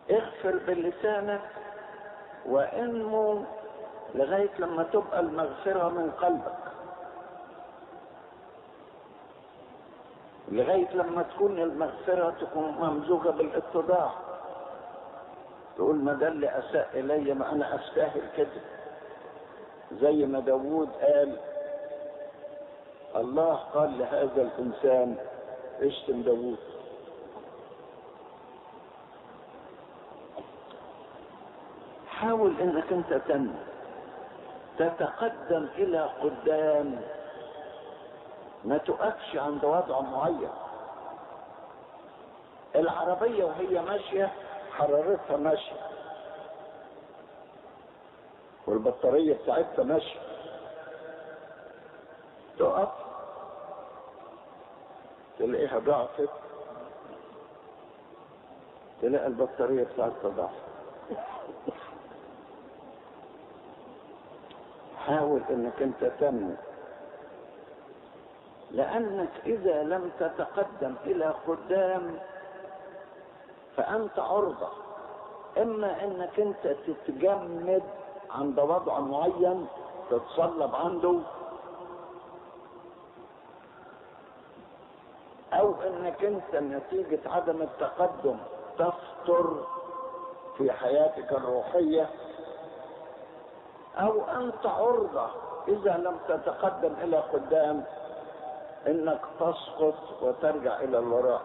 اغفر بلسانك وانمو لغاية لما تبقى المغفرة من قلبك لغاية لما تكون المغفرة تكون ممزوجة بالاتضاع تقول ما ده اللي أساء إلي ما أنا أستاهل كده زي ما داوود قال الله قال لهذا الإنسان اشتم داوود حاول انك انت تنمو تتقدم الى قدام ما تقفش عند وضع معين العربية وهي ماشية حرارتها ماشية والبطارية بتاعتها ماشية تقف تلاقيها ضعفت تلاقي البطارية بتاعتها ضعفت حاول انك انت تنمو لانك اذا لم تتقدم الى قدام فانت عرضة اما انك انت تتجمد عند وضع معين تتصلب عنده او انك انت نتيجة عدم التقدم تفطر في حياتك الروحية او انت عرضة اذا لم تتقدم الى قدام انك تسقط وترجع الى الوراء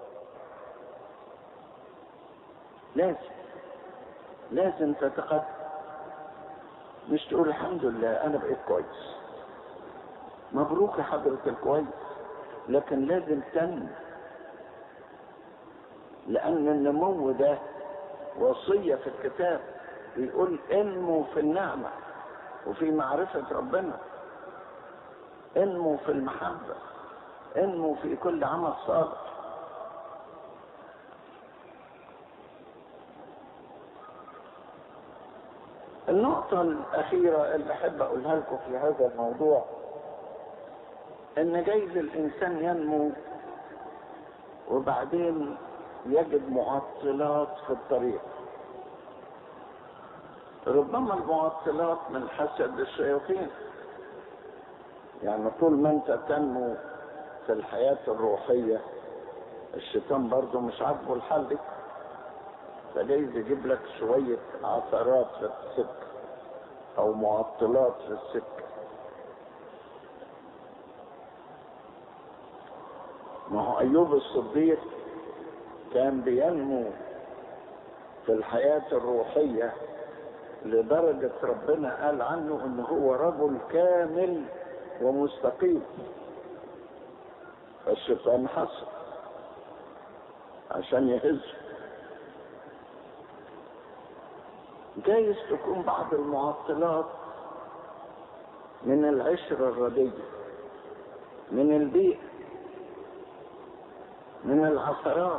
لازم لازم تتقدم مش تقول الحمد لله انا بقيت كويس مبروك يا حضرة الكويس لكن لازم تنمو لان النمو ده وصية في الكتاب بيقول انمو في النعمة وفي معرفة ربنا انمو في المحبة انمو في كل عمل صالح النقطة الأخيرة اللي أحب أقولها لكم في هذا الموضوع إن جايز الإنسان ينمو وبعدين يجد معطلات في الطريق ربما المعطلات من حسد الشياطين يعني طول ما انت تنمو في الحياة الروحية الشيطان برضه مش عاجبه الحل فجايز يجيب لك شوية عثرات في السكة أو معطلات في السكة ما هو أيوب الصديق كان بينمو في الحياة الروحية لدرجة ربنا قال عنه ان هو رجل كامل ومستقيم فالشيطان حصل عشان يهزه جايز تكون بعض المعطلات من العشرة الردية من البيئة من العثرات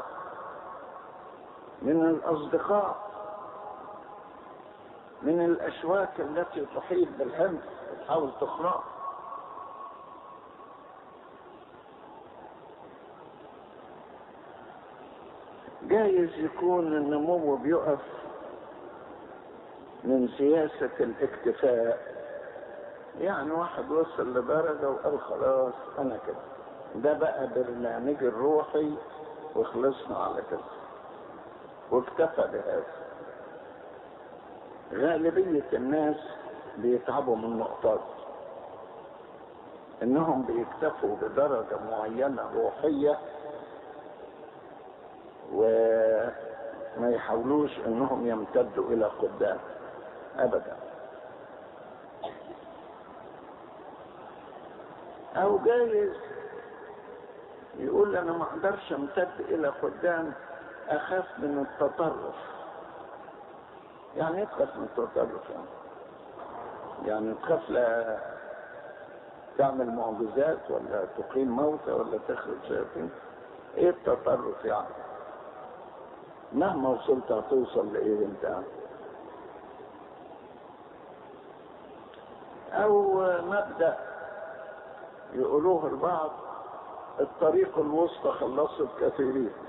من الأصدقاء من الأشواك التي تحيط بالحمل وتحاول تخرق جايز يكون النمو بيقف من سياسة الاكتفاء يعني واحد وصل لدرجة وقال خلاص أنا كده ده بقى برنامجي الروحي وخلصنا على كده واكتفى بهذا غالبية الناس بيتعبوا من النقطات انهم بيكتفوا بدرجة معينة روحية وما يحاولوش انهم يمتدوا الى قدام ابدا او جايز يقول انا ما اقدرش امتد الى قدام اخاف من التطرف يعني ايه تخاف من التطرف يعني يعني تخاف لا تعمل معجزات ولا تقيم موتى ولا تخرج شياطين ايه التطرف يعني مهما وصلت هتوصل لايه انت او مبدأ يقولوه البعض الطريق الوسطى خلصت كثيرين